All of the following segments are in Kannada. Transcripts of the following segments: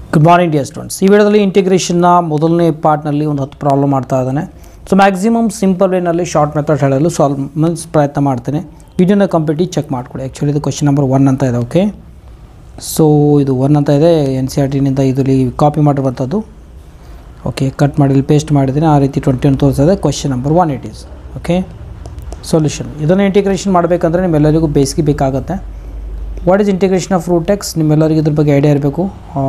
ಗುಡ್ ಮಾರ್ನಿಂಗ್ ಡಿಯರ್ ಸ್ಟೂಡೆಂಟ್ಸ್ ಈ ವಿಡಿಯೋದಲ್ಲಿ ಇಂಟಿಗ್ರೇಷನ್ನ ಮೊದಲನೇ ಪಾರ್ಟ್ನಲ್ಲಿ ಒಂದು ಹತ್ತು ಪ್ರಾಬ್ಲಮ್ ಮಾಡ್ತಾ ಇದ್ದಾನೆ ಸೊ ಮ್ಯಾಕ್ಸಿಮಮ್ ಸಿಂಪಲ್ ವೇನಲ್ಲಿ ಶಾರ್ಟ್ ಮೆಥಡ್ ಹೇಳಲು ಸಾಲ್ವ್ ಮೀನ್ಸ್ ಪ್ರಯತ್ನ ಮಾಡ್ತೇನೆ ವಿಡಿಯೋನ ಕಂಪ್ಲೀಟಿ ಚೆಕ್ ಮಾಡ್ಕೊಳ್ಳಿ ಆ್ಯಕ್ಚುಲಿ ಇದು ಕ್ವಶನ್ ನಂಬರ್ ಒನ್ ಅಂತ ಇದೆ ಓಕೆ ಸೊ ಇದು ಒನ್ ಅಂತ ಇದೆ ಎನ್ ಸಿ ಆರ್ ಟಿನಿಂದ ಇದರಲ್ಲಿ ಕಾಪಿ ಮಾಡಿರುವಂಥದ್ದು ಓಕೆ ಕಟ್ ಮಾಡಿ ಇಲ್ಲಿ ಪೇಸ್ಟ್ ಮಾಡಿದ್ದೀನಿ ಆ ರೀತಿ ಟ್ವೆಂಟಿ ಒನ್ ತೋರಿಸ್ತದೆ question number one it is okay solution ಇದನ್ನು ಇಂಟಿಗ್ರೇಷನ್ ಮಾಡಬೇಕಂದ್ರೆ ನಿಮ್ಮೆಲ್ಲರಿಗೂ ಬೇಸಿಗೆ ಬೇಕಾಗುತ್ತೆ what is integration of root x ನಿಮ್ಮೆಲ್ಲರಿಗೂ ಇದ್ರ ಬಗ್ಗೆ ಐಡಿಯಾ ಇರಬೇಕು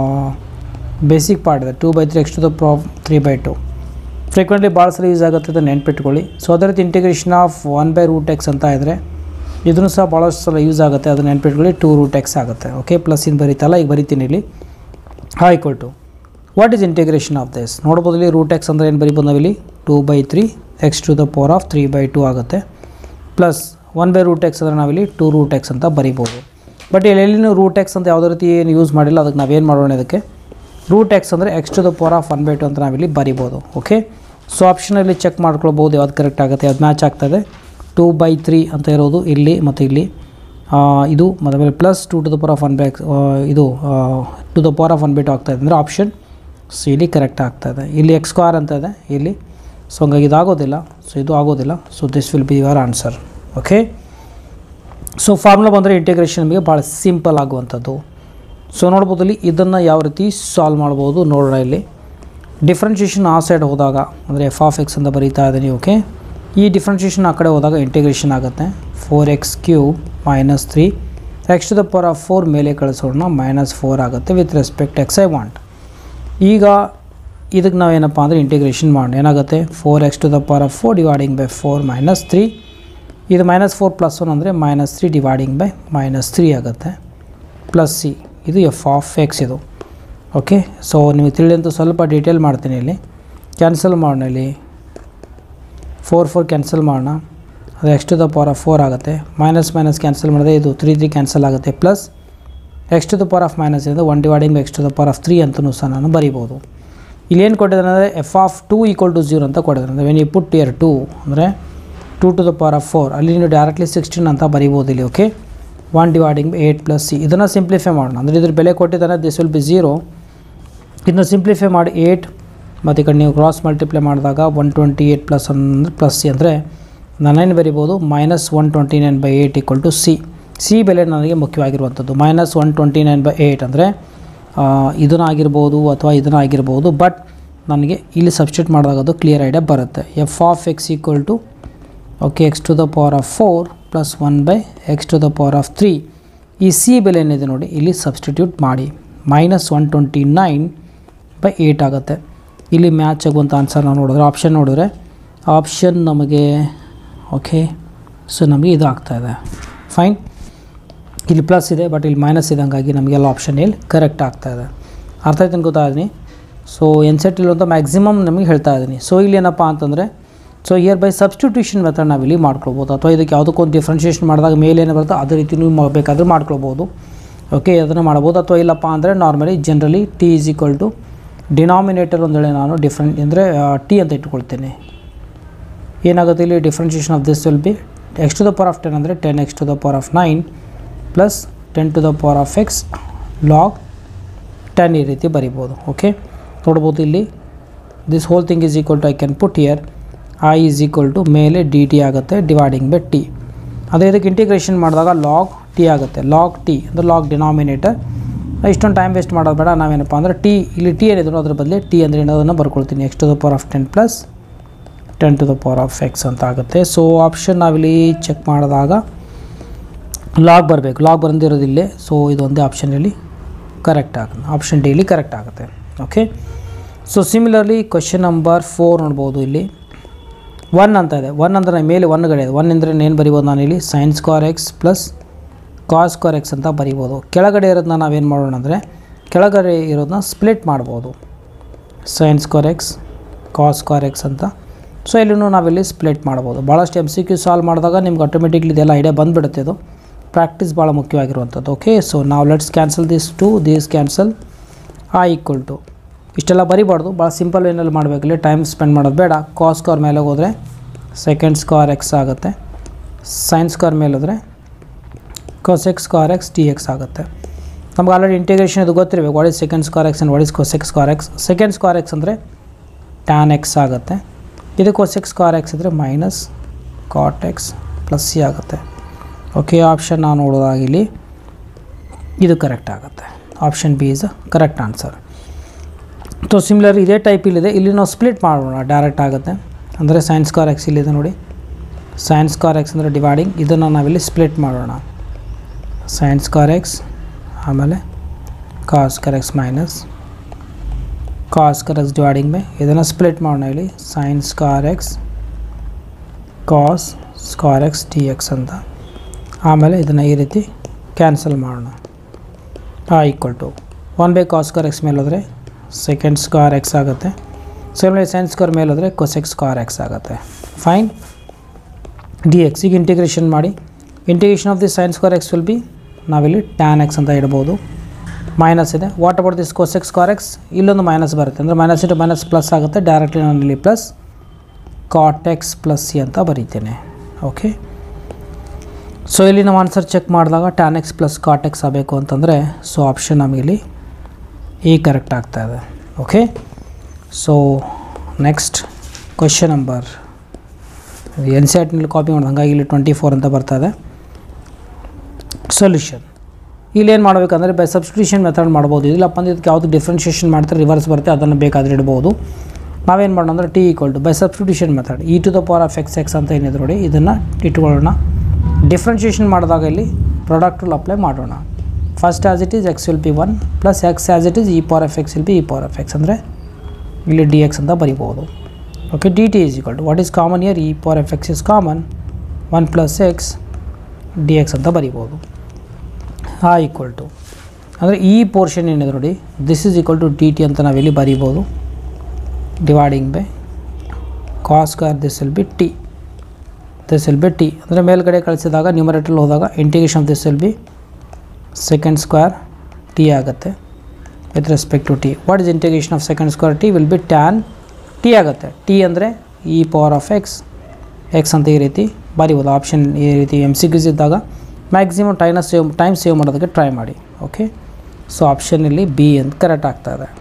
ಬೇಸಿಕ್ ಪಾರ್ಟ್ ಇದೆ two by three x to the power three by two frequently ಭಾಳ ಸಲ ಯೂಸ್ ಆಗುತ್ತೆ ಅದನ್ನು ನೆನ್ಪಿಟ್ಕೊಳ್ಳಿ ಸೊ ಅದೇ ರೀತಿ integration of one by root x ಅಂತ ಇದ್ದರೆ ಇದನ್ನು ಸಹ ಭಾಳಷ್ಟು ಸಲ ಯೂಸ್ ಆಗುತ್ತೆ ಅದನ್ನು ನೆನ್ಪಿಟ್ಕೊಳ್ಳಿ ಟೂ ರೂಟ್ ಎಕ್ಸ್ ಆಗುತ್ತೆ ಓಕೆ ಪ್ಲಸ್ ಇನ್ ಬರೀತಲ್ಲ ಈಗ ಬರಿತೀನಿ ಇಲ್ಲಿ ಹಾ equal to what is integration of this ನೋಡ್ಬೋದು ಇಲ್ಲಿ ರೂಟ್ ಎಕ್ಸ್ ಅಂದರೆ ಏನು ಬರೀಬೋದು ನಾವಿಲ್ಲಿ two by three x to the power of three by two ಆಗುತ್ತೆ plus one by root x ಅಂದರೆ ನಾವಿಲ್ಲಿ ಟೂ ರೂಟ್ ಎಕ್ಸ್ ಅಂತ ಬರಿಬೋದು ಬಟ್ ಇಲ್ಲಿ ಎಲ್ಲಿನೂ ರೂಟ್ ಎಕ್ಸ್ ಅಂತ ಯಾವುದೇ ರೀತಿ ಏನು ಯೂಸ್ ಮಾಡಿಲ್ಲ ಅದಕ್ಕೆ ನಾವೇನು ಮಾಡೋಣ ಇದಕ್ಕೆ ರೂಟ್ ಎಕ್ಸ್ ಅಂದರೆ x to the power of one by two ಅಂತ ನಾವಿಲ್ಲಿ ಬರಿಬೋದು ಓಕೆ ಸೊ ಆಪ್ಷನಲ್ಲಿ ಚೆಕ್ ಮಾಡ್ಕೊಳ್ಬೋದು ಯಾವ್ದು ಕರೆಕ್ಟ್ ಆಗುತ್ತೆ ಯಾವ್ದು ಮ್ಯಾಚ್ ಆಗ್ತದೆ ಟೂ ಬೈ ತ್ರೀ ಅಂತ ಇರೋದು ಇಲ್ಲಿ ಮತ್ತು ಇಲ್ಲಿ ಆ, ಇದು ಮತ್ತು ಆಮೇಲೆ plus two to the power of one by x ಇದು to the power of one by two ಆಗ್ತಾಯಿದೆ ಅಂದರೆ ಆಪ್ಷನ್ ಸೊ ಇಲ್ಲಿ ಕರೆಕ್ಟ್ ಆಗ್ತಾಯಿದೆ ಇಲ್ಲಿ ಎಕ್ಸ್ ಸ್ಕ್ವಾರ್ ಅಂತ ಇದೆ ಇಲ್ಲಿ ಸೊ ಹಂಗಾಗಿ ಇದು ಆಗೋದಿಲ್ಲ ಸೊ ಇದು ಆಗೋದಿಲ್ಲ so this will be your answer okay so formula ಬಂದರೆ ಇಂಟಿಗ್ರೇಷನ್ ನಮಗೆ ಭಾಳ ಸಿಂಪಲ್ ಆಗುವಂಥದ್ದು ಸೊ ನೋಡ್ಬೋದು ಇಲ್ಲಿ ಇದನ್ನು ಯಾವ ರೀತಿ ಸಾಲ್ವ್ ಮಾಡ್ಬೋದು ನೋಡೋಣ ಇಲ್ಲಿ ಡಿಫ್ರೆನ್ಷಿಯೇಷನ್ ಆ ಸೈಡ್ ಹೋದಾಗ ಅಂದರೆ ಎಫ್ ಆಫ್ ಎಕ್ಸ್ ಅಂತ ಬರೀತಾ ಇದ್ದೀನಿ ಓಕೆ ಈ ಡಿಫ್ರೆನ್ಷಿಯೇಷನ್ ಆ ಕಡೆ ಹೋದಾಗ ಇಂಟಿಗ್ರೇಷನ್ ಆಗುತ್ತೆ four x cube minus three x to the power of four ಮೇಲೆ ಕಳಿಸೋಣ ಮೈನಸ್ ಫೋರ್ ಆಗುತ್ತೆ with respect x I want ಈಗ ಇದಕ್ಕೆ ನಾವೇನಪ್ಪ ಅಂದರೆ ಇಂಟಿಗ್ರೇಷನ್ ಮಾಡೋಣ ಏನಾಗುತ್ತೆ four x to the power of four dividing by four minus three ಇದು ಮೈನಸ್ ಫೋರ್ ಪ್ಲಸ್ ಒನ್ ಅಂದರೆ minus three dividing by minus three ಆಗುತ್ತೆ ಪ್ಲಸ್ ಸಿ ಇದು ಎಫ್ ಆಫ್ ಎಕ್ಸ್ ಇದು ಓಕೆ ಸೊ ನಿಮಗೆ ತಿಳಿದಂತ ಸ್ವಲ್ಪ ಡೀಟೇಲ್ ಮಾಡ್ತೀನಿ ಇಲ್ಲಿ ಕ್ಯಾನ್ಸಲ್ ಮಾಡೋಣ ಇಲ್ಲಿ ಫೋರ್ ಫೋರ್ ಕ್ಯಾನ್ಸಲ್ ಮಾಡೋಣ ಅದು x to the power of four ಆಗುತ್ತೆ ಮೈನಸ್ ಮೈನಸ್ ಕ್ಯಾನ್ಸಲ್ ಮಾಡಿದ್ರೆ ಇದು ತ್ರೀ ತ್ರೀ ಕ್ಯಾನ್ಸಲ್ ಆಗುತ್ತೆ plus x to the power of minus ಇದೆ one dividing x to the power of three ಅಂತಲೂ ಸಹ ನಾನು ಬರಿಬೋದು ಇಲ್ಲಿ ಏನು ಕೊಟ್ಟಿದ್ದಾರೆ ಅಂದರೆ f of two equal to zero ಅಂತ ಕೊಟ್ಟಿದ್ದಾರೆ ಅಂದರೆ when you put here two ಅಂದರೆ two to the power of four ಅಲ್ಲಿ ನೀವು ಡೈರೆಕ್ಟ್ಲಿ ಸಿಕ್ಸ್ಟೀನ್ ಅಂತ ಬರಿಬೋದು ಇಲ್ಲಿ okay one dividing eight plus C ಇದನ್ನು ಸಿಂಪ್ಲಿಫೈ ಮಾಡೋಣ ಅಂದರೆ ಇದ್ರ ಬೆಲೆ ಕೊಟ್ಟಿದ್ದಾನೆ ದಿಸ್ ವಿಲ್ ಬಿ ಝೀರೋ ಇದನ್ನು ಸಿಂಪ್ಲಿಫೈ ಮಾಡಿ ಏಯ್ಟ್ ಮತ್ತು ಈ ಕಡೆ ನೀವು ಕ್ರಾಸ್ ಮಲ್ಟಿಪ್ಲೈ ಮಾಡಿದಾಗ ಒನ್ ಟ್ವೆಂಟಿ ಏಯ್ಟ್ ಪ್ಲಸ್ ಅಂದರೆ ಪ್ಲಸ್ ಸಿ ಅಂದರೆ ನಾನೇನು ಬರಿಬೋದು minus one twenty nine by eight equal to C C ಬೆಲೆ ನನಗೆ ಮುಖ್ಯವಾಗಿರುವಂಥದ್ದು minus one twenty nine by eight ಅಂದರೆ ಇದನ್ನಾಗಿರ್ಬೋದು ಅಥವಾ ಇದನ್ನಾಗಿರ್ಬೋದು ಬಟ್ ನನಗೆ ಇಲ್ಲಿ ಸಬ್ಸ್ಟಿಟ್ಯೂಟ್ ಮಾಡಿದಾಗ ಅದು ಕ್ಲಿಯರ್ ಐಡಿಯಾ ಬರುತ್ತೆ f of x equal to okay x to the power of four plus one by x to the power of three ಈ ಸಿ ಬೆಲೆ ಏನಿದೆ ನೋಡಿ ಇಲ್ಲಿ ಸಬ್ಸ್ಟಿಟ್ಯೂಟ್ ಮಾಡಿ minus one twenty nine by eight ಆಗುತ್ತೆ ಇಲ್ಲಿ ಮ್ಯಾಚ್ ಆಗುವಂಥ ಆನ್ಸರ್ ನಾವು ನೋಡಿದ್ರೆ ಆಪ್ಷನ್ ನೋಡಿದ್ರೆ ಆಪ್ಷನ್ ನಮಗೆ ಓಕೆ ಸೊ ನಮಗೆ ಇದು ಆಗ್ತಾಯಿದೆ ಫೈನ್ ಇಲ್ಲಿ ಪ್ಲಸ್ ಇದೆ ಬಟ್ ಇಲ್ಲಿ ಮೈನಸ್ ಇದೆ ಹಂಗಾಗಿ ನಮಗೆಲ್ಲ ಆಪ್ಷನ್ ಇಲ್ಲಿ ಕರೆಕ್ಟ್ ಆಗ್ತಾಯಿದೆ ಅರ್ಥ ಆಯ್ತು ಅಂತ ಗೊತ್ತಾಯಿದ್ದೀನಿ ಸೊ ಎನ್ ಸೆಟ್ ಇರುವಂಥ ಮ್ಯಾಕ್ಸಿಮಮ್ ನಮಗೆ ಹೇಳ್ತಾ ಇದ್ದೀನಿ ಸೊ ಇಲ್ಲಿ ಏನಪ್ಪ ಅಂತಂದರೆ so here by substitution method ನಾವು ಇಲ್ಲಿ ಮಾಡ್ಕೊಳ್ಬೋದು ಅಥವಾ ಇದಕ್ಕೆ ಯಾವುದಕ್ಕೊಂದು ಡಿಫ್ರೆನ್ಷಿಯೇಷನ್ ಮಾಡಿದಾಗ ಮೇಲೆ ಏನು ಬರುತ್ತೋ ಅದೇ ರೀತಿ ನೀವು ಮಾ- ಬೇಕಾದ್ರೆ ಮಾಡ್ಕೊಳ್ಬೋದು ಓಕೆ ಅದನ್ನು ಮಾಡ್ಬೋದು ಅಥವಾ ಇಲ್ಲಪ್ಪ ಅಂದರೆ normally generally t is equal to denominator ಒಂದೇಳೆ ನಾನು ಡಿಫ್ರೆಂಟ್ ಅಂದರೆ ಟಿ ಅಂತ ಇಟ್ಕೊಳ್ತೇನೆ ಏನಾಗುತ್ತೆ ಇಲ್ಲಿ differentiation of this will be x to the power of ten ಅಂದರೆ ten x to the power of nine plus ten to the power of x log ten ಈ ರೀತಿ ಬರಿಬೋದು ಓಕೆ ನೋಡ್ಬೋದು ಇಲ್ಲಿ this whole thing is equal to I can put here I is equal to ಮೇಲೆ ಡಿ ಟಿ ಆಗುತ್ತೆ ಡಿವೈಡಿಂಗ್ ಬೈ ಟಿ ಅದೇ ಇದಕ್ಕೆ ಇಂಟಿಗ್ರೇಷನ್ ಮಾಡಿದಾಗ ಲಾಗ್ ಟಿ ಆಗುತ್ತೆ ಲಾಗ್ ಟಿ ಅಂದರೆ ಲಾಗ್ ಡಿನಾಮಿನೇಟರ್ ಇಷ್ಟೊಂದು ಟೈಮ್ ವೇಸ್ಟ್ ಮಾಡೋದು ಬೇಡ ನಾವೇನಪ್ಪ ಅಂದರೆ ಟಿ ಇಲ್ಲಿ ಟಿ ಏನಿದ್ರು ಅದ್ರ ಬದಲು ಟಿ ಅಂದರೆ ಏನೋದನ್ನು ಬರ್ಕೊಳ್ತೀನಿ x to the power of ten plus ten to the power of x ಅಂತ ಆಗುತ್ತೆ ಸೊ ಆಪ್ಷನ್ ನಾವಿಲ್ಲಿ ಚೆಕ್ ಮಾಡಿದಾಗ ಲಾಗ್ ಬರಬೇಕು ಲಾಗ್ ಬಂದಿರೋದಿಲ್ಲೇ ಸೊ ಇದು ಒಂದೇ ಆಪ್ಷನಲ್ಲಿ ಕರೆಕ್ಟ್ ಆಗುತ್ತೆ ಆಪ್ಷನ್ ಡಿಲಿ ಕರೆಕ್ಟ್ ಆಗುತ್ತೆ okay so similarly question number four ನೋಡ್ಬೋದು ಇಲ್ಲಿ ಒನ್ ಅಂತ ಇದೆ ಒನ್ ಅಂದರೆ ಮೇಲೆ ಒನ್ಗಡೆ ಇದೆ ಒನ್ ಅಂದರೆ ಏನು ಬರಿಬೋದು ನಾನು ಇಲ್ಲಿ sine square x plus cos square x ಅಂತ ಬರಿಬೋದು ಕೆಳಗಡೆ ಇರೋದನ್ನ ನಾವೇನು ಮಾಡೋಣ ಅಂದರೆ ಕೆಳಗಡೆ ಇರೋದನ್ನ ಸ್ಪ್ಲಿಟ್ ಮಾಡ್ಬೋದು sine square x cos square x ಅಂತ ಸೊ ಇಲ್ಲಿನೂ ನಾವಿಲ್ಲಿ ಸ್ಪ್ಲಿಟ್ ಮಾಡ್ಬೋದು ಭಾಳಷ್ಟು ಎಮ್ ಸಿ ಕ್ಯೂ ಸಾಲ್ವ್ ಮಾಡಿದಾಗ ನಿಮ್ಗೆ ಆಟೋಮೆಟಿಕ್ಲಿ ಇದೆಲ್ಲ ಐಡಿಯಾ ಬಂದುಬಿಡುತ್ತೆ ಇದು ಪ್ರಾಕ್ಟೀಸ್ ಭಾಳ ಮುಖ್ಯವಾಗಿರುವಂಥದ್ದು ಓಕೆ ಸೊ ನಾವು let's cancel this to this cancel ಆ ಈಕ್ವಲ್ ಟು ಇಷ್ಟೆಲ್ಲ ಬರಿಬಾರ್ದು ಭಾಳ ಸಿಂಪಲ್ ವೇನಲ್ಲಿ ಮಾಡಬೇಕಲ್ಲಿ ಟೈಮ್ ಸ್ಪೆಂಡ್ ಮಾಡೋದು ಬೇಡ ಕಾಸ್ ಸ್ಕ್ವಾರ್ ಮೇಲೆ ಹೋದರೆ ಸೆಕೆಂಡ್ ಸ್ಕ್ವಾರ್ ಎಕ್ಸ್ ಆಗುತ್ತೆ ಸೈನ್ ಸ್ಕ್ವಾರ್ ಮೇಲೆ ಹೋದರೆ cos x square x t x ಆಗುತ್ತೆ ನಮ್ಗೆ ಆಲ್ರೆಡಿ ಇಂಟಿಗ್ರೇಷನ್ ಇದು ಗೊತ್ತಿರಬೇಕು what is second square x and what is cosec square x second square x ಅಂದರೆ ಟ್ಯಾನ್ ಎಕ್ಸ್ ಆಗುತ್ತೆ ಇದು ಕೊಸೆಕ್ ಸ್ಕ್ವಾರ್ ಎಕ್ಸ್ ಇದ್ದರೆ minus cot x plus C ಆಗುತ್ತೆ ಓಕೆ ಆಪ್ಷನ್ ನಾವು ನೋಡೋದಾಗಿಲ್ಲಿ ಇದು ಕರೆಕ್ಟ್ ಆಗುತ್ತೆ option B is correct answer so similar ಇದೇ ಟೈಪ್ ಇಲ್ಲಿದೆ ಇಲ್ಲಿ ನಾವು ಸ್ಪ್ಲಿಟ್ ಮಾಡೋಣ ಡೈರೆಕ್ಟ್ ಆಗುತ್ತೆ ಅಂದರೆ ಸೈನ್ಸ್ ಸ್ಕ್ವಾರ್ ಎಕ್ಸ್ ಇಲ್ಲಿದೆ ನೋಡಿ ಸೈನ್ಸ್ ಸ್ಕ್ವಾರ್ ಎಕ್ಸ್ ಅಂದರೆ ಡಿವೈಡಿಂಗ್ ಇದನ್ನು ನಾವಿಲ್ಲಿ ಸ್ಪ್ಲಿಟ್ ಮಾಡೋಣ ಸೈನ್ಸ್ ಸ್ಕ್ವಾರ್ ಎಕ್ಸ್ ಆಮೇಲೆ cos square x minus cos square x dividing ಮೇ ಇದನ್ನು ಸ್ಪ್ಲಿಟ್ ಮಾಡೋಣ ಇಲ್ಲಿ sines square x cos square x d x ಅಂತ ಆಮೇಲೆ ಇದನ್ನು ಈ ರೀತಿ ಕ್ಯಾನ್ಸಲ್ ಮಾಡೋಣ ಆ equal to one by cos square x ಮೇಲೆ ಹೋದರೆ ಸೆಕೆಂಡ್ ಸ್ಕ್ವಾರ್ ಎಕ್ಸ್ ಆಗುತ್ತೆ ಸೇಮ್ಲೆ ಸೈನ್ ಸ್ಕ್ವೇರ್ ಮೇಲೆ ಹೋದರೆ ಕೊಸೆಕ್ ಸ್ಕ್ವಾರ್ ಎಕ್ಸ್ ಆಗುತ್ತೆ ಫೈನ್ ಡಿ ಎಕ್ಸ್ ಈಗ ಇಂಟಿಗ್ರೇಷನ್ ಮಾಡಿ integration of the sine square x will be ನಾವಿಲ್ಲಿ ಟ್ಯಾನ್ ಎಕ್ಸ್ ಅಂತ ಇಡ್ಬೋದು ಮೈನಸ್ ಇದೆ what about this cosec square x ಇಲ್ಲೊಂದು ಮೈನಸ್ ಬರುತ್ತೆ ಅಂದರೆ ಮೈನಸ್ ಇಂಟು ಮೈನಸ್ ಪ್ಲಸ್ ಆಗುತ್ತೆ ಡೈರೆಕ್ಟ್ಲಿ ನಾನು ಇಲ್ಲಿ plus cot x plus C ಅಂತ ಬರೀತೇನೆ ಓಕೆ ಸೊ ಇಲ್ಲಿ ನಾವು ಆನ್ಸರ್ ಚೆಕ್ ಮಾಡಿದಾಗ tan x plus cot x ಆಗಬೇಕು ಅಂತಂದರೆ ಸೊ ಆಪ್ಷನ್ ನಮಗಿಲ್ಲಿ ಎ ಕರೆಕ್ಟ್ ಆಗ್ತಾ ಇದೆ okay so next question number ಎನ್ ಸಿ ಆರ್ಟಿನಲ್ಲಿ ಕಾಪಿ ಮಾಡೋದು ಹಾಗಾಗಿ ಇಲ್ಲಿ ಟ್ವೆಂಟಿ ಫೋರ್ ಅಂತ ಬರ್ತಾ ಇದೆ ಸೊಲ್ಯೂಷನ್ ಇಲ್ಲಿ ಏನು ಮಾಡಬೇಕಂದ್ರೆ ಬೈ ಸಬ್ಸ್ಟಿಟ್ಯೂಷನ್ ಮೆಥಡ್ ಮಾಡ್ಬೋದು ಇಲ್ಲಪ್ಪ ಅಂದ್ರೆ ಇದಕ್ಕೆ ಯಾವುದು ಡಿಫ್ರೆನ್ಷಿಯೇಷನ್ ಮಾಡ್ತಾರೆ ರಿವರ್ಸ್ ಬರುತ್ತೆ ಅದನ್ನು ಬೇಕಾದರೆ ಇಡ್ಬೋದು ನಾವೇನು ಮಾಡೋಣ ಅಂದರೆ t equal to by substitution method e to the power of x x ಅಂತ ಏನಿದೆ ನೋಡಿ ಇದನ್ನು ಇಟ್ಕೊಳ್ಳೋಣ ಡಿಫ್ರೆನ್ಷಿಯೇಷನ್ ಮಾಡಿದಾಗ ಇಲ್ಲಿ ಪ್ರಾಡಕ್ಟ್ ವಿಲ್ ಅಪ್ಲೈ ಮಾಡೋಣ first as it is x will be one plus x as it is e power of x will be e power of x ಅಂದರೆ ಇಲ್ಲಿ ಡಿ ಎಕ್ಸ್ ಅಂತ ಬರಿಬೋದು okay d t is equal to what is common here e power of x is common one plus x d x ಅಂತ ಬರಿಬೋದು ಆ ಈಕ್ವಲ್ ಟು ಅಂದರೆ ಈ ಪೋರ್ಷನ್ ಏನಿದೆ ನೋಡಿ this is equal to d t ಅಂತ ನಾವಿಲ್ಲಿ ಬರಿಬೋದು dividing by cos square this will be t this will be t ಅಂದರೆ ಮೇಲ್ಗಡೆ ಕಳಿಸಿದಾಗ ನ್ಯೂಮರೇಟರ್ ಹೋದಾಗ integration this will be second square t ಆಗುತ್ತೆ with respect to t what is integration of second square t will be tan t ಆಗುತ್ತೆ ಟಿ ಅಂದರೆ e power of x x ಅಂತ ಈ ರೀತಿ ಬರಿಬೋದು ಆಪ್ಷನ್ ಈ ರೀತಿ ಎಮ್ ಸಿ ಕ್ಯೂಸ್ ಇದ್ದಾಗ ಮ್ಯಾಕ್ಸಿಮಮ್ ಟೈನ ಸೇವ್ ಟೈಮ್ ಸೇವ್ ಮಾಡೋದಕ್ಕೆ ಟ್ರೈ ಮಾಡಿ ಓಕೆ ಸೊ ಆಪ್ಷನ್ ಇಲ್ಲಿ ಬಿ ಅಂತ ಕರೆಕ್ಟ್ ಆಗ್ತಾ ಇದೆ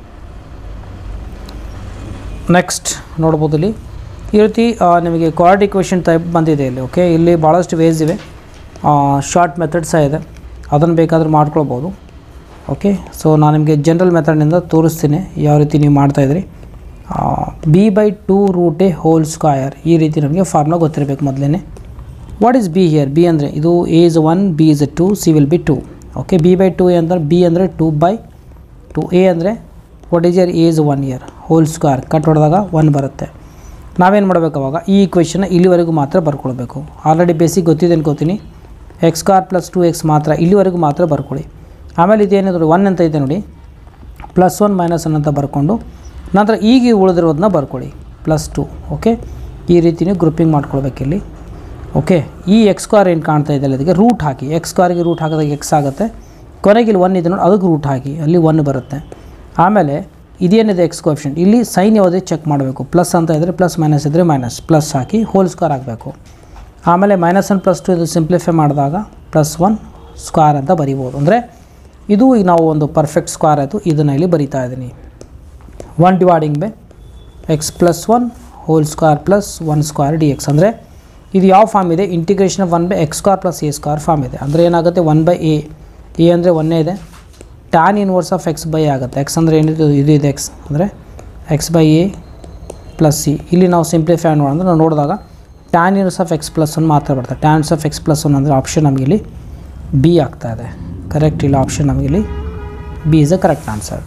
ನೆಕ್ಸ್ಟ್ ನೋಡ್ಬೋದು ಇಲ್ಲಿ ಈ ರೀತಿ ಆ, ನಿಮಗೆ ಕ್ವಾಲಿಟಿ ಕ್ವೆಶನ್ ಟೈಪ್ ಬಂದಿದೆ ಇಲ್ಲಿ ಓಕೆ ಇಲ್ಲಿ ಭಾಳಷ್ಟು ವೇಸ್ ಇವೆ ಶಾರ್ಟ್ ಮೆಥಡ್ ಸಹ ಇದೆ ಅದನ್ನು ಬೇಕಾದರೂ ಮಾಡ್ಕೊಳ್ಬೋದು ಓಕೆ ಸೊ ನಾನು ನಿಮಗೆ ಜನರಲ್ ಮೆಥಡ್ನಿಂದ ತೋರಿಸ್ತೀನಿ ಯಾವ ರೀತಿ ನೀವು ಮಾಡ್ತಾಯಿದ್ರಿ b by two root a whole square ಈ ರೀತಿ ನಮಗೆ ಫಾರ್ಮುಲಾ ಗೊತ್ತಿರಬೇಕು ಮೊದಲೇ what is b here b ಅಂದರೆ ಇದು a is one b is two c will be two okay b by two ಅಂದರೆ ಬಿ ಅಂದರೆ ಟು ಬೈ ಟು ಎ ಅಂದರೆ what is here a is one here whole square cut ಹೊಡೆದಾಗ ಒನ್ ಬರುತ್ತೆ ನಾವೇನು ಮಾಡಬೇಕು ಅವಾಗ ಈ ಈಕ್ವೇಷನ್ನ ಇಲ್ಲಿವರೆಗೂ ಮಾತ್ರ ಬರ್ಕೊಳ್ಬೇಕು ಆಲ್ರೆಡಿ ಬೇಸಿಕ್ ಗೊತ್ತಿದೆ ಅನ್ಕೋತೀನಿ x square plus two x ಮಾತ್ರ ಇಲ್ಲಿವರೆಗೂ ಮಾತ್ರ ಬರ್ಕೊಳ್ಳಿ ಆಮೇಲೆ ಇದೇನಿದೆ ನೋಡಿ ಒನ್ ಅಂತ ಇದೆ ನೋಡಿ ಪ್ಲಸ್ ಒನ್ ಮೈನಸ್ ಒನ್ ಅಂತ ಬರ್ಕೊಂಡು ನಂತರ ಈಗ ಉಳಿದಿರೋದನ್ನ ಬರ್ಕೊಳ್ಳಿ ಪ್ಲಸ್ ಟು ಓಕೆ ಈ ರೀತಿ ನೀವು ಗ್ರೂಪಿಂಗ್ ಮಾಡ್ಕೊಳ್ಬೇಕಿಲ್ಲಿ ಓಕೆ ಈ ಎಕ್ಸ್ ಸ್ಕ್ವಾರ್ ಏನು ಕಾಣ್ತಾ ಇದೆ ಅದಕ್ಕೆ ರೂಟ್ ಹಾಕಿ ಎಕ್ಸ್ ಸ್ಕ್ವಾರ್ಗೆ ರೂಟ್ ಹಾಕಿದಾಗ ಎಕ್ಸ್ ಆಗುತ್ತೆ ಕೊನೆಗೆ ಇಲ್ಲಿ ಒನ್ ಇದೆ ನೋಡಿ ಅದಕ್ಕೆ ರೂಟ್ ಹಾಕಿ ಅಲ್ಲಿ ಒನ್ ಬರುತ್ತೆ ಆಮೇಲೆ ಇದೇನಿದೆ ಎಕ್ಸ್ ಕೋಫಿಷೆಂಟ್ ಇಲ್ಲಿ ಸೈನ್ ಯಾವುದೇ ಚೆಕ್ ಮಾಡಬೇಕು ಪ್ಲಸ್ ಅಂತ ಇದ್ದರೆ ಪ್ಲಸ್ ಮೈನಸ್ ಇದ್ದರೆ ಮೈನಸ್ ಪ್ಲಸ್ ಹಾಕಿ ಹೋಲ್ ಸ್ಕ್ವೇರ್ ಆಗಬೇಕು ಆಮೇಲೆ ಮೈನಸ್ ಒನ್ ಪ್ಲಸ್ ಟು ಇದು ಸಿಂಪ್ಲಿಫೈ ಮಾಡಿದಾಗ ಪ್ಲಸ್ ಒನ್ ಸ್ಕ್ವೇರ್ ಅಂತ ಬರಿಬೋದು ಅಂದರೆ ಇದು ಈಗ ನಾವು ಒಂದು ಪರ್ಫೆಕ್ಟ್ ಸ್ಕ್ವೇರ್ ಆಯಿತು ಇದನ್ನು ಇಲ್ಲಿ ಬರಿತಾ ಇದ್ದೀನಿ one dividing by x plus one whole square plus one square d x ಅಂದರೆ ಇದು ಯಾವ ಫಾರ್ಮ್ ಇದೆ integration of one by x square plus a square form ಇದೆ ಅಂದರೆ ಏನಾಗುತ್ತೆ ಒನ್ ಬೈ ಎ ಎ ಅಂದರೆ ಒನ್ನೇ ಇದೆ tan inverse of x by ಆಗುತ್ತೆ ಎಕ್ಸ್ ಅಂದರೆ ಏನಿದೆ ಇದು ಇದೆ ಎಕ್ಸ್ ಅಂದರೆ x by a plus C ಇಲ್ಲಿ ನಾವು ಸಿಂಪ್ಲಿಫೈ ಮಾಡೋಣ ನಾವು ನೋಡಿದಾಗ tan inverse of x plus one ಮಾತ್ರ ಬರ್ತದೆ tans of x plus one ಅಂದರೆ ಆಪ್ಷನ್ ನಮಗಿಲ್ಲಿ ಬಿ ಆಗ್ತಾ ಇದೆ ಕರೆಕ್ಟ್ ಇಲ್ಲ ಆಪ್ಷನ್ ನಮಗಿಲ್ಲಿ B is a correct answer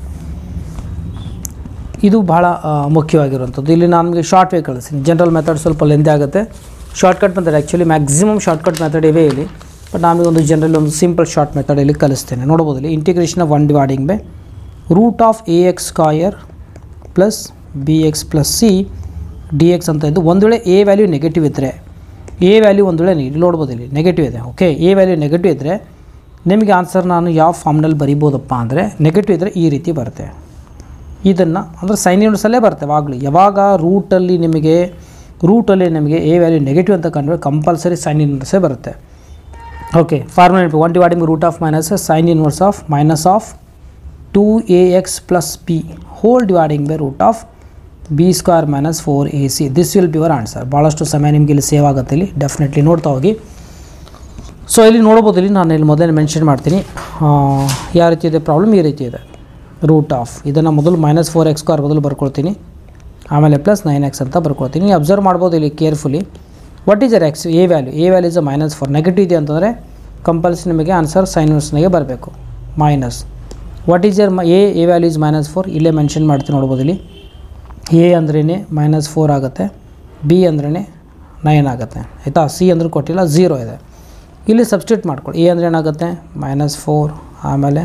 ಇದು ಭಾಳ ಆ, ಮುಖ್ಯವಾಗಿರುವಂಥದ್ದು ಇಲ್ಲಿ ನಾನು ನಿಮಗೆ ಶಾರ್ಟ್ ವೇ ಕಳಿಸ್ತೀನಿ ಜನರಲ್ ಮೆಥಡ್ ಸ್ವಲ್ಪ ಲೆಂದಿ ಆಗುತ್ತೆ shortcut method actually maximum shortcut method ಇವೆ ಇಲ್ಲಿ ಬಟ್ ನಾನು ಒಂದು ಜನರಲ್ ಒಂದು ಸಿಂಪಲ್ ಶಾರ್ಟ್ ಮೆಥಡ್ ಇಲ್ಲಿ ಕಲಿಸ್ತೇನೆ ನೋಡ್ಬೋದು ಇಲ್ಲಿ integration of one dividing by root of a x square plus b x plus c d x ಅಂತ ಇದ್ದು ಒಂದು ವೇಳೆ ಎ ವ್ಯಾಲ್ಯೂ ನೆಗೆಟಿವ್ ಇದ್ದರೆ ಎ ವ್ಯಾಲ್ಯೂ ಒಂದು ವೇಳೆ ಇಲ್ಲಿ ನೋಡ್ಬೋದು ಇಲ್ಲಿ ನೆಗೆಟಿವ್ ಇದೆ ಓಕೆ ಎ ವ್ಯಾಲ್ಯೂ ನೆಗೆಟಿವ್ ಇದ್ದರೆ ನಿಮಗೆ ಆನ್ಸರ್ ನಾನು ಯಾವ ಫಾರ್ಮ್ನಲ್ಲಿ ಬರಿಬೋದಪ್ಪ ಅಂದರೆ ನೆಗೆಟಿವ್ ಇದ್ದರೆ ಈ ರೀತಿ ಬರುತ್ತೆ ಇದನ್ನು ಅಂದರೆ ಸೈನ್ ಯೂನಿಟ್ಸಲ್ಲೇ ಬರ್ತವೆ ಆಗಲಿ ಯಾವಾಗ ರೂಟಲ್ಲಿ ನಿಮಗೆ ರೂಟಲ್ಲಿ ನಿಮಗೆ ಎ ವ್ಯಾಲ್ಯೂ ನೆಗೆಟಿವ್ ಅಂತ ಕಂಡ್ರೆ ಕಂಪಲ್ಸರಿ ಸೈನ್ ಯೂನಿಟ್ಸೇ ಬರುತ್ತೆ ಓಕೆ ಫಾರ್ಮುಲಾ ನೆನಪು one dividing root of minus sine inverse of minus of two a x plus b whole dividing by root of b square minus four a c this will be your answer ಭಾಳಷ್ಟು ಸಮಯ ನಿಮಗೆ ಇಲ್ಲಿ ಸೇವ್ ಆಗುತ್ತೆ ಇಲ್ಲಿ ಡೆಫಿನೆಟ್ಲಿ ನೋಡ್ತಾ ಹೋಗಿ ಸೊ ಇಲ್ಲಿ ನೋಡ್ಬೋದು ಇಲ್ಲಿ ನಾನು ಇಲ್ಲಿ ಮೊದಲೇ ಮೆನ್ಷನ್ ಮಾಡ್ತೀನಿ ಆ, ಯಾವ ರೀತಿ ಇದೆ ಪ್ರಾಬ್ಲಮ್ ಈ ರೀತಿ ಇದೆ ರೂಟ್ ಆಫ್ ಇದನ್ನು ಮೊದಲು ಮೈನಸ್ ಫೋರ್ ಎಕ್ಸ್ ಸ್ಕ್ವೇರ್ ಮೊದಲು ಬರ್ಕೊಳ್ತೀನಿ ಆಮೇಲೆ ಪ್ಲಸ್ ನೈನ್ ಎಕ್ಸ್ ಅಂತ ಬರ್ಕೊಳ್ತೀನಿ ನೀವು ಅಬ್ಸರ್ವ್ ಮಾಡ್ಬೋದು ಇಲ್ಲಿ carefully what is here x a value a value is uh minus four negative ಇದೆ ಅಂತಂದರೆ ಕಂಪಲ್ಸರಿ ನಿಮಗೆ ಆನ್ಸರ್ ಸೈನ್ಸ್ನಾಗೆ ಬರಬೇಕು minus what is here a a value is minus four ಇಲ್ಲೇ ಮೆನ್ಷನ್ ಮಾಡ್ತೀನಿ ನೋಡ್ಬೋದು ಇಲ್ಲಿ ಎ ಅಂದ್ರೇ ಮೈನಸ್ ಫೋರ್ ಆಗುತ್ತೆ ಬಿ ಅಂದ್ರೇ ನೈನ್ ಆಗುತ್ತೆ ಆಯಿತಾ ಸಿ ಅಂದ್ರೂ ಕೊಟ್ಟಿಲ್ಲ ಝೀರೋ ಇದೆ ಇಲ್ಲಿ ಸಬ್ಸ್ಟಿಟ್ಯೂಟ್ ಮಾಡ್ಕೊಳ್ಳಿ ಎ ಅಂದರೆ ಏನಾಗುತ್ತೆ ಮೈನಸ್ ಫೋರ್ ಆಮೇಲೆ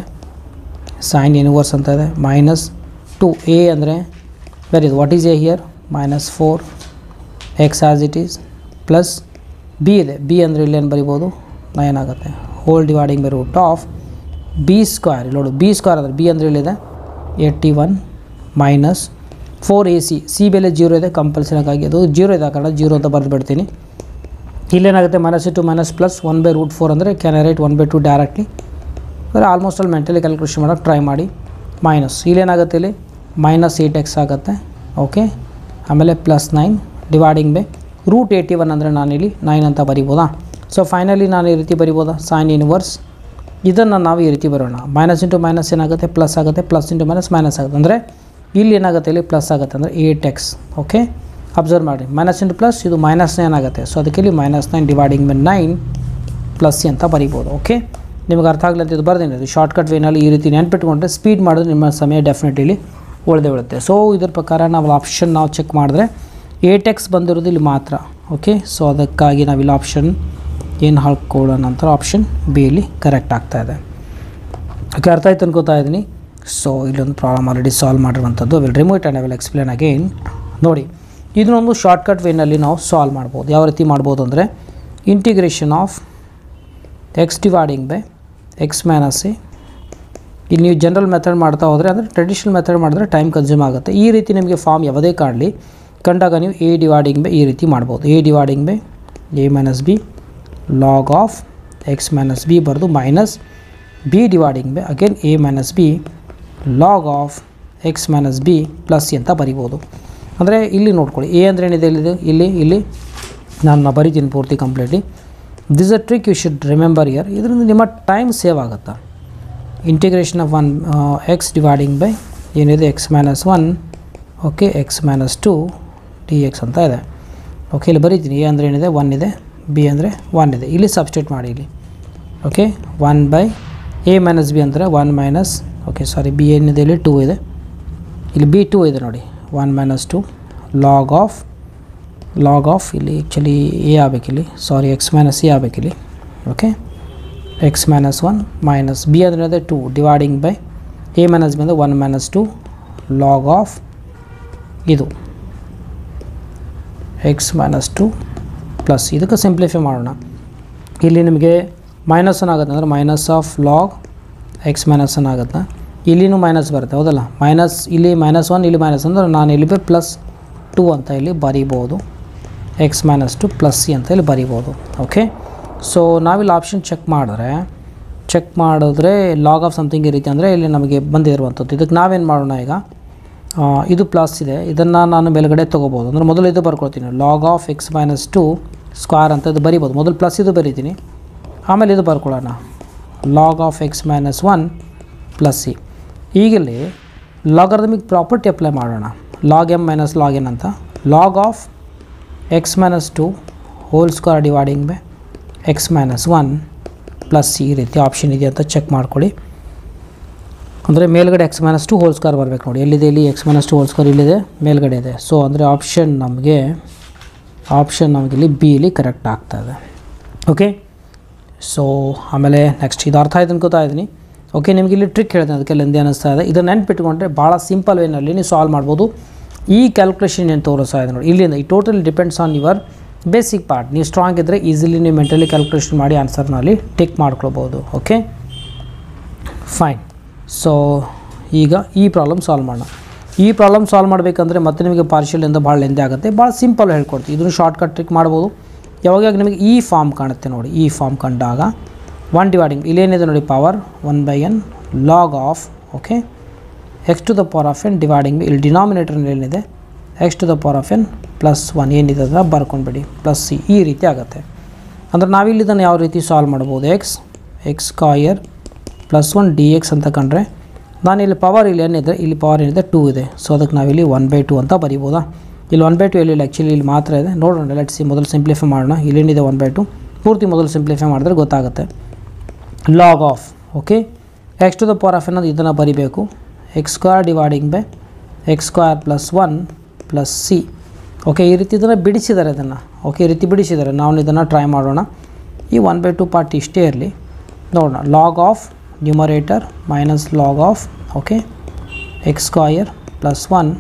ಸೈನ್ ಇನ್ವರ್ಸ್ ಅಂತ ಇದೆ ಮೈನಸ್ ಟು ಎ ಅಂದರೆ where is what is a here minus four x as it is plus b ಇದೆ ಬಿ ಅಂದರೆ ಇಲ್ಲೇನು ಬರಿಬೋದು ನೈನ್ ಆಗುತ್ತೆ whole dividing by root of b square ಇಲ್ಲಿ ನೋಡು ಬಿ ಸ್ಕ್ವೇರ್ ಅಂದರೆ ಬಿ ಅಂದರೆ ಇಲ್ಲಿದೆ eighty one minus four a c C ಬೆಲೆ ಜೀರೋ ಇದೆ ಕಂಪಲ್ಸರಿ ಆಗಿ ಅದು ಜೀರೋ ಇದೆ ಆ ಕಾರಣ ಜೀರೋ ಅಂತ ಬರೆದು ಬಿಡ್ತೀನಿ ಇಲ್ಲೇನಾಗುತ್ತೆ minus two minus plus one by root four ಅಂದರೆ can write one by two directly ಅಂದರೆ ಆಲ್ಮೋಸ್ಟ್ ಅಲ್ಲಿ ಮೆಂಟಲಿ ಕ್ಯಾಲ್ಕುಲೇಷನ್ ಮಾಡೋಕ್ಕೆ ಟ್ರೈ ಮಾಡಿ ಮೈನಸ್ ಇಲ್ಲೇನಾಗುತ್ತೆ ಇಲ್ಲಿ ಮೈನಸ್ ಏಯ್ಟ್ ಎಕ್ಸ್ ಆಗುತ್ತೆ ಓಕೆ ಆಮೇಲೆ plus nine dividing by root eighty one ಅಂದರೆ ನಾನಿಲ್ಲಿ ನೈನ್ ಅಂತ ಬರಿಬೋದಾ ಸೊ ಫೈನಲಿ ನಾನು ಈ ರೀತಿ ಬರಿಬೋದಾ ಸೈನ್ ಇನ್ವರ್ಸ್ ಇದನ್ನು ನಾವು ಈ ರೀತಿ ಬರೋಣ ಮೈನಸ್ ಇಂಟು ಮೈನಸ್ ಏನಾಗುತ್ತೆ ಪ್ಲಸ್ ಆಗುತ್ತೆ ಪ್ಲಸ್ ಇಂಟು ಮೈನಸ್ ಮೈನಸ್ ಆಗುತ್ತೆ ಅಂದರೆ ಇಲ್ಲಿ ಏನಾಗುತ್ತೆ ಇಲ್ಲಿ ಪ್ಲಸ್ ಆಗುತ್ತೆ ಅಂದರೆ ಏಟ್ ಎಕ್ಸ್ ಓಕೆ ಅಬ್ಸರ್ವ್ ಮಾಡಿ ಮೈನಸ್ ಇಂಟು ಪ್ಲಸ್ ಇದು ಮೈನಸ್ ನೈನ್ ಆಗುತ್ತೆ ಸೊ ಅದಕ್ಕೆ ಇಲ್ಲಿ minus nine dividing by nine plus ಅಂತ ಬರಿಬೋದು ಓಕೆ ನಿಮಗೆ ಅರ್ಥ ಆಗಲಿ ಅಂತ ಇದು ಬರ್ದೇನೆ ಇದು ಶಾರ್ಟ್ಕಟ್ ವೇನಲ್ಲಿ ಈ ರೀತಿ ನೆನ್ಪಿಟ್ಕೊಂಡ್ರೆ ಸ್ಪೀಡ್ ಮಾಡಿದ್ರೆ ನಿಮ್ಮ ಸಮಯ ಡೆಫಿನೆಟ್ಲಿ ಉಳಿದೇ ಉಳುತ್ತೆ ಸೊ ಇದ್ರ ಪ್ರಕಾರ ನಾವು ಆಪ್ಷನ್ ನಾವು ಚೆಕ್ ಮಾಡಿದ್ರೆ ಏಟ್ ಎಕ್ಸ್ ಬಂದಿರೋದು ಇಲ್ಲಿ ಮಾತ್ರ ಓಕೆ ಸೊ ಅದಕ್ಕಾಗಿ ನಾವಿಲ್ಲಿ ಆಪ್ಷನ್ ಏನು ಹಾಕೊಳ್ಳೋ ನಂತರ ಆಪ್ಷನ್ ಬಿ ಇಲ್ಲಿ ಕರೆಕ್ಟ್ ಆಗ್ತಾ ಇದೆ ಓಕೆ ಅರ್ಥ ಆಯ್ತು ಅನ್ಕೋತಾ ಇದ್ದೀನಿ ಸೊ ಇಲ್ಲೊಂದು ಪ್ರಾಬ್ಲಮ್ ಆಲ್ರೆಡಿ ಸಾಲ್ವ್ ಮಾಡಿರುವಂಥದ್ದು will remove and I will explain again ನೋಡಿ ಇದನ್ನೊಂದು ಶಾರ್ಟ್ಕಟ್ ವೇನಲ್ಲಿ ನಾವು ಸಾಲ್ವ್ ಮಾಡ್ಬೋದು ಯಾವ ರೀತಿ ಮಾಡ್ಬೋದು ಅಂದರೆ integration of x dividing by x minus a ಇಲ್ಲಿ ನೀವು ಜನರಲ್ ಮೆಥಡ್ ಮಾಡ್ತಾ ಹೋದರೆ ಅಂದರೆ ಟ್ರೆಡಿಷನಲ್ ಮೆಥಡ್ ಮಾಡಿದ್ರೆ ಟೈಮ್ ಕನ್ಸ್ಯೂಮ್ ಆಗುತ್ತೆ ಈ ರೀತಿ ನಿಮಗೆ ಫಾರ್ಮ್ ಯಾವುದೇ ಕಾಣಲಿ ಕಂಡಾಗ ನೀವು ಎ ಡಿವೈಡಿಂಗ್ ಬೈ ಈ ರೀತಿ ಮಾಡ್ಬೋದು a dividing by a minus b log of x minus b ಬರೆದು minus b dividing by again a minus b log of x minus b plus C ಅಂತ ಬರಿಬೋದು ಅಂದರೆ ಇಲ್ಲಿ ನೋಡ್ಕೊಳ್ಳಿ ಎ ಅಂದರೆ ಏನಿದೆ ಇಲ್ಲಿದು ಇಲ್ಲಿ ಇಲ್ಲಿ ನಾನು ಬರಿತೀನಿ ಪೂರ್ತಿ completely this uh trick you should remember here ಇದರಿಂದ ನಿಮ್ಮ ಟೈಮ್ ಸೇವ್ ಆಗುತ್ತೆ integration of one x dividing by ಏನಿದೆ x minus one okay x minus two d x ಅಂತ ಇದೆ ಓಕೆ ಇಲ್ಲಿ ಬರೀತೀನಿ ಎ ಅಂದರೆ ಏನಿದೆ ಒನ್ ಇದೆ ಬಿ ಅಂದರೆ ಒನ್ ಇದೆ ಇಲ್ಲಿ ಸಬ್ಸ್ಟಿಟ್ಯೂಟ್ ಮಾಡಿ ಇಲ್ಲಿ okay one by a minus b ಅಂದರೆ one minus okay sorry b ಏನಿದೆ ಇಲ್ಲಿ ಟೂ ಇದೆ ಇಲ್ಲಿ ಬಿ ಟೂ ಇದೆ ನೋಡಿ one minus two log of log of ಇಲ್ಲಿ ಆ್ಯಕ್ಚುಲಿ ಎ ಆಗಬೇಕಿಲ್ಲಿ ಸಾರಿ ಎಕ್ಸ್ ಮೈನಸ್ ಎ ಆಗಬೇಕಿಲ್ಲಿ okay x minus one minus b ಅಂದರೆ ಅದೇ two dividing by a minus b ಅಂದರೆ one minus two log of ಇದು ಎಕ್ಸ್ ಮೈನಸ್ ಟು ಪ್ಲಸ್ ಇದಕ್ಕೆ ಸಿಂಪ್ಲಿಫೈ ಮಾಡೋಣ ಇಲ್ಲಿ ನಿಮಗೆ ಮೈನಸ್ ಒನ್ ಆಗುತ್ತೆ ಅಂದರೆ minus of log x minus one ಆಗುತ್ತೆ ಇಲ್ಲಿನೂ ಮೈನಸ್ ಬರುತ್ತೆ ಹೌದಲ್ಲ ಮೈನಸ್ ಇಲ್ಲಿ ಮೈನಸ್ ಒನ್ ಇಲ್ಲಿ ಮೈನಸ್ ಅಂದರೆ ನಾನು ಇಲ್ಲಿ ಬೈ ಪ್ಲಸ್ ಟು ಅಂತ ಇಲ್ಲಿ ಬರಿಬೋದು x minus two plus C ಅಂತ ಇಲ್ಲಿ ಬರಿಬೋದು ಓಕೆ ಸೊ ನಾವಿಲ್ಲಿ ಆಪ್ಷನ್ ಚೆಕ್ ಮಾಡಿದ್ರೆ ಚೆಕ್ ಮಾಡಿದ್ರೆ ಲಾಗ್ ಆಫ್ ಸಮಥಿಂಗ್ ಈ ರೀತಿ ಅಂದರೆ ಇಲ್ಲಿ ನಮಗೆ ಬಂದಿರುವಂಥದ್ದು ಇದಕ್ಕೆ ನಾವೇನು ಮಾಡೋಣ ಈಗ ಆ, ಇದು ಪ್ಲಸ್ ಇದೆ ಇದನ್ನು ನಾನು ಮೇಲ್ಗಡೆ ತೊಗೋಬೋದು ಅಂದರೆ ಮೊದಲು ಇದು ಬರ್ಕೊಳ್ತೀನಿ log of x minus two square ಅಂತ ಇದು ಬರಿಬೋದು ಮೊದಲು ಪ್ಲಸ್ ಇದು ಬರಿತೀನಿ ಆಮೇಲೆ ಇದು ಬರ್ಕೊಳ್ಳೋಣ log of x minus one plus c ಈಗಲ್ಲಿ ಲಾಗರ್ದಮಿಕ್ ಪ್ರಾಪರ್ಟಿ ಅಪ್ಲೈ ಮಾಡೋಣ log m minus log n ಅಂತ log of x minus two whole square dividing by x minus one plus c ಈ ರೀತಿ ಆಪ್ಷನ್ ಇದೆ ಅಂತ ಚೆಕ್ ಮಾಡ್ಕೊಳ್ಳಿ ಅಂದರೆ ಮೇಲ್ಗಡೆ x minus two whole square ಬರಬೇಕು ನೋಡಿ ಎಲ್ಲಿದೆ ಇಲ್ಲಿ x minus two whole square ಇಲ್ಲಿದೆ ಮೇಲ್ಗಡೆ ಇದೆ ಸೊ ಅಂದರೆ ಆಪ್ಷನ್ ನಮಗೆ ಆಪ್ಷನ್ ನಮಗೆ ಇಲ್ಲಿ ಬಿ ಇಲ್ಲಿ ಕರೆಕ್ಟ್ ಆಗ್ತಾಯಿದೆ ಓಕೆ ಸೊ ಆಮೇಲೆ ನೆಕ್ಸ್ಟ್ ಇದು ಅರ್ಥ ಆಯ್ತು ಅನ್ಕೋತಾ ಇದ್ದೀನಿ ಓಕೆ ನಿಮಗೆ ಇಲ್ಲಿ ಟ್ರಿಕ್ ಹೇಳಿದೆ ಅದಕ್ಕೆ ಲೆಂದಿ ಅನ್ನಿಸ್ತಾ ಇದೆ ಇದನ್ನು ನೆನ್ಪಿಟ್ಕೊಂಡ್ರೆ ಭಾಳ ಸಿಂಪಲ್ ವೇನಲ್ಲಿ ನೀವು ಸಾಲ್ವ್ ಮಾಡ್ಬೋದು ಈ ಕ್ಯಾಲ್ಕುಲೇಷನ್ ಏನು ತೋರಿಸ್ತಾ ಇದೆ ನೋಡಿ ಇಲ್ಲಿಂದ ಈ total depends on your basic part ನೀವು ಸ್ಟ್ರಾಂಗ್ ಇದ್ದರೆ ಈಸಿಲಿ ನೀವು ಮೆಂಟಲಿ ಕ್ಯಾಲ್ಕುಲೇಷನ್ ಮಾಡಿ ಆನ್ಸರ್ನಲ್ಲಿ ಟಿಕ್ ಮಾಡ್ಕೊಳ್ಬೋದು ಓಕೆ ಫೈನ್ ಸೊ ಈಗ ಈ ಪ್ರಾಬ್ಲಮ್ ಸಾಲ್ವ್ ಮಾಡೋಣ ಈ ಪ್ರಾಬ್ಲಮ್ ಸಾಲ್ವ್ ಮಾಡಬೇಕಂದ್ರೆ ಮತ್ತೆ ನಿಮಗೆ ಪಾರ್ಷಿಯಲಿಂದ ಭಾಳ ಲೆಂದಿ ಆಗುತ್ತೆ ಭಾಳ ಸಿಂಪಲ್ ಹೇಳ್ಕೊಡ್ತೀವಿ ಇದನ್ನು ಶಾರ್ಟ್ಕಟ್ ಟ್ರಿಕ್ ಮಾಡ್ಬೋದು ಯಾವಾಗ ನಿಮಗೆ ಈ ಫಾರ್ಮ್ ಕಾಣುತ್ತೆ ನೋಡಿ ಈ ಫಾರ್ಮ್ ಕಂಡಾಗ ಒನ್ ಡಿವೈಡಿಂಗ್ ಇಲ್ಲೇನಿದೆ ನೋಡಿ power one by n log of okay x to the power of n dividing ಇಲ್ಲಿ ಡಿನಾಮಿನೇಟರ್ನಲ್ಲಿ ಏನಿದೆ x to the power of n plus one ಏನಿದೆ ಅದನ್ನು ಬರ್ಕೊಂಡ್ಬಿಡಿ ಪ್ಲಸ್ ಸಿ ಈ ರೀತಿ ಆಗುತ್ತೆ ಅಂದರೆ ನಾವಿಲ್ಲಿ ಇದನ್ನು ಯಾವ ರೀತಿ ಸಾಲ್ವ್ ಮಾಡ್ಬೋದು x x square plus one d x ಅಂತ ಕಂಡ್ರೆ ನಾನು ಇಲ್ಲಿ ಪವರ್ ಇಲ್ಲಿ ಏನಿದೆ ಇಲ್ಲಿ ಪವರ್ ಏನಿದೆ ಟೂ ಇದೆ ಸೊ ಅದಕ್ಕೆ ನಾವಿಲ್ಲಿ ಒನ್ ಬೈ ಟು ಅಂತ ಬರಿಬೋದಾ ಇಲ್ಲಿ ಒನ್ ಬೈ ಟು ಎಲ್ಲಿ ಆ್ಯಕ್ಚುಲಿ ಇಲ್ಲಿ ಮಾತ್ರ ಇದೆ ನೋಡೋಣ ಲೆಟ್ ಸಿ ಮೊದಲು ಸಿಂಪ್ಲಿಫೈ ಮಾಡೋಣ ಇಲ್ಲೇನಿದೆ ಒನ್ ಬೈ ಟು ಪೂರ್ತಿ ಮೊದಲು ಸಿಂಪ್ಲಿಫೈ ಮಾಡಿದ್ರೆ ಗೊತ್ತಾಗುತ್ತೆ log of okay x to the power of ಅನ್ನೋದು ಇದನ್ನು ಬರಿಬೇಕು x square dividing by x square plus one plus c okay ಈ ರೀತಿ ಇದನ್ನು ಬಿಡಿಸಿದ್ದಾರೆ ಇದನ್ನು ಓಕೆ ಈ ರೀತಿ ಬಿಡಿಸಿದ್ದಾರೆ ನಾವು ಇದನ್ನು ಟ್ರೈ ಮಾಡೋಣ ಈ ಒನ್ ಬೈ ಟು ಪಾರ್ಟ್ ಇಷ್ಟೇ ಇರಲಿ ನೋಡೋಣ log of numerator minus log of okay x square plus one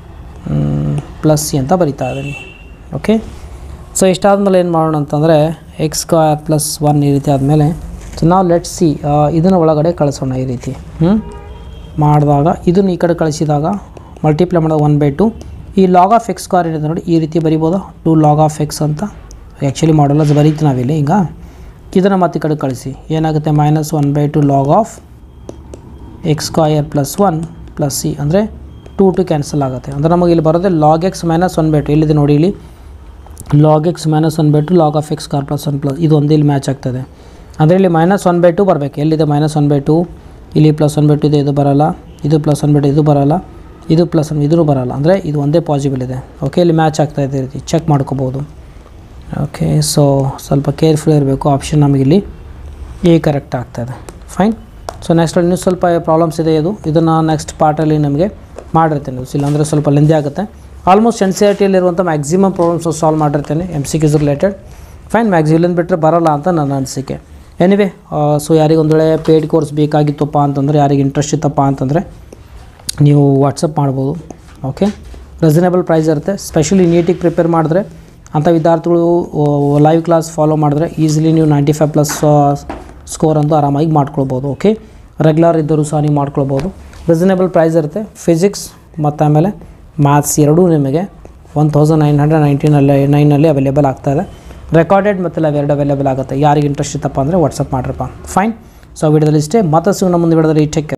plus C ಅಂತ ಬರಿತಾ ಇದ್ದೀನಿ ಓಕೆ ಸೊ ಇಷ್ಟಾದ್ಮೇಲೆ ಏನು ಮಾಡೋಣ ಅಂತಂದರೆ ಎಕ್ಸ್ ಸ್ಕ್ವಯರ್ ಪ್ಲಸ್ ಒನ್ ಈ ರೀತಿ ಆದಮೇಲೆ ಸೊ ನಾವು ಲೆಟ್ ಸಿ ಇದನ್ನು ಒಳಗಡೆ ಕಳಿಸೋಣ ಈ ರೀತಿ ಹ್ಞೂ ಮಾಡಿದಾಗ ಇದನ್ನು ಈ ಕಡೆ ಕಳಿಸಿದಾಗ ಮಲ್ಟಿಪ್ಲೈ ಮಾಡೋದು ಒನ್ ಬೈ ಟು ಈ ಲಾಗ್ ಆಫ್ ಎಕ್ಸ್ ಸ್ಕ್ವೇರ್ ಏನಿದೆ ನೋಡಿ ಈ ರೀತಿ ಬರಿಬೋದು ಟು ಲಾಗ್ ಆಫ್ ಎಕ್ಸ್ ಅಂತ ಆ್ಯಕ್ಚುಲಿ ಮಾಡಲ್ಲ ಬರೀತೀವಿ ನಾವಿಲ್ಲಿ ಈಗ ಇದನ್ನು ಮತ್ತೆ ಈ ಕಡೆ ಕಳಿಸಿ ಏನಾಗುತ್ತೆ minus one by two log of x square plus one plus C ಅಂದರೆ ಟು ಟು ಕ್ಯಾನ್ಸಲ್ ಆಗುತ್ತೆ ಅಂದರೆ ನಮಗೆ ಇಲ್ಲಿ ಬರೋದೇ log x minus one by two ಎಲ್ಲಿದೆ ನೋಡಿ ಇಲ್ಲಿ log x minus one by two log of x square plus one plus ಇದು ಒಂದೇ ಇಲ್ಲಿ ಮ್ಯಾಚ್ ಆಗ್ತದೆ ಅಂದರೆ ಇಲ್ಲಿ ಮೈನಸ್ ಒನ್ ಬೈ ಟು ಬರಬೇಕು ಎಲ್ಲಿದೆ ಮೈನಸ್ ಒನ್ ಬೈ ಟು ಇಲ್ಲಿ ಪ್ಲಸ್ ಒನ್ ಬೈ ಟು ಇದೆ ಇದು ಬರಲ್ಲ ಇದು ಪ್ಲಸ್ ಒನ್ ಬೈ ಟು ಇದು ಬರಲ್ಲ ಇದು ಪ್ಲಸ್ ಒನ್ ಇದೂ ಬರಲ್ಲ ಅಂದರೆ ಇದು ಒಂದೇ ಪಾಸಿಬಲ್ ಇದೆ ಓಕೆ ಇಲ್ಲಿ ಮ್ಯಾಚ್ ಆಗ್ತಾ ಇದೆ ಈ ರೀತಿ ಚೆಕ್ ಮಾಡ್ಕೋಬೋದು ಓಕೆ ಸೊ ಸ್ವಲ್ಪ ಕೇರ್ಫುಲ್ ಇರಬೇಕು ಆಪ್ಷನ್ ನಮಗಿಲ್ಲಿ ಎ ಕರೆಕ್ಟ್ ಆಗ್ತಾಯಿದೆ ಫೈನ್ ಸೊ ನೆಕ್ಸ್ಟ್ ಇನ್ನೂ ಸ್ವಲ್ಪ ಪ್ರಾಬ್ಲಮ್ಸ್ ಇದೆ ಇದು ಇದನ್ನು ನೆಕ್ಸ್ಟ್ ಪಾರ್ಟಲ್ಲಿ ನಮಗೆ ಮಾಡಿರ್ತೇನೆ ಇಲ್ಲಾಂದರೆ ಸ್ವಲ್ಪ ಲೆಂದಿ ಆಗುತ್ತೆ ಆಲ್ಮೋಸ್ಟ್ ಎನ್ ಸಿ ಆರ್ ಟಿಯಲ್ಲಿರುವಂಥ ಮ್ಯಾಕ್ಸಿಮಮ್ ಪ್ರಾಬ್ಲಮ್ಸ್ ಸಾಲ್ವ್ ಮಾಡಿರ್ತೇನೆ M C Qs related fine maximum ಬಿಟ್ಟರೆ ಬರಲ್ಲ ಅಂತ ನನ್ನ ಅನಿಸಿಕೆ ಎನಿವೆ ಸೊ ಯಾರಿಗೆ ಒಂದು ವೇಳೆ ಪೇಯ್ಡ್ ಕೋರ್ಸ್ ಬೇಕಾಗಿತ್ತಪ್ಪ ಅಂತಂದರೆ ಯಾರಿಗೆ ಇಂಟ್ರೆಸ್ಟ್ ಇತ್ತಪ್ಪ ಅಂತಂದರೆ ನೀವು ವಾಟ್ಸಪ್ ಮಾಡ್ಬೋದು ಓಕೆ ರೀಸನೇಬಲ್ ಪ್ರೈಸ್ ಇರುತ್ತೆ ಸ್ಪೆಷಲಿ ನೀಟಿಗೆ ಪ್ರಿಪೇರ್ ಮಾಡಿದ್ರೆ ಅಂಥ ವಿದ್ಯಾರ್ಥಿಗಳು ಲೈವ್ ಕ್ಲಾಸ್ ಫಾಲೋ ಮಾಡಿದ್ರೆ ಈಸಿಲಿ ನೀವು ನೈಂಟಿ ಫೈವ್ ಪ್ಲಸ್ ಸ್ಕೋರ್ ಅಂತೂ ಆರಾಮಾಗಿ ಮಾಡ್ಕೊಳ್ಬೋದು ಓಕೆ ರೆಗ್ಯುಲರ್ ಇದ್ದರೂ ಸಹ ನೀವು ಮಾಡ್ಕೊಳ್ಬೋದು ರೀಸನೇಬಲ್ ಪ್ರೈಸ್ ಇರುತ್ತೆ ಫಿಸಿಕ್ಸ್ ಮತ್ತು ಆಮೇಲೆ ಮ್ಯಾಥ್ಸ್ ಎರಡೂ ನಿಮಗೆ ಒನ್ ತೌಸಂಡ್ ನೈನ್ ಹಂಡ್ರೆಡ್ ನೈನ್ಟೀನಲ್ಲಿ ನೈನಲ್ಲಿ ಅವೈಲೇಬಲ್ ಆಗ್ತಾಯಿದೆ ರೆಕಾರ್ಡೆಡ್ ಮತ್ತು ಲೈವ್ ಎರಡು ಅವೈಲೇಬಲ್ ಆಗುತ್ತೆ ಯಾರಿಗೆ ಇಂಟ್ರೆಸ್ಟ್ ಇತ್ತಪ್ಪ ಅಂದರೆ ವಾಟ್ಸಪ್ ಮಾಡ್ರಪ್ಪ ಫೈನ್ ಸೊ ವಿಡಿಯೋದಲ್ಲಿ ಇಷ್ಟೇ ಮತ್ತೆ ಸಿಗೋಣ ಮುಂದೆ ವಿಡಿಯೋದಲ್ಲಿ ಟೇಕ್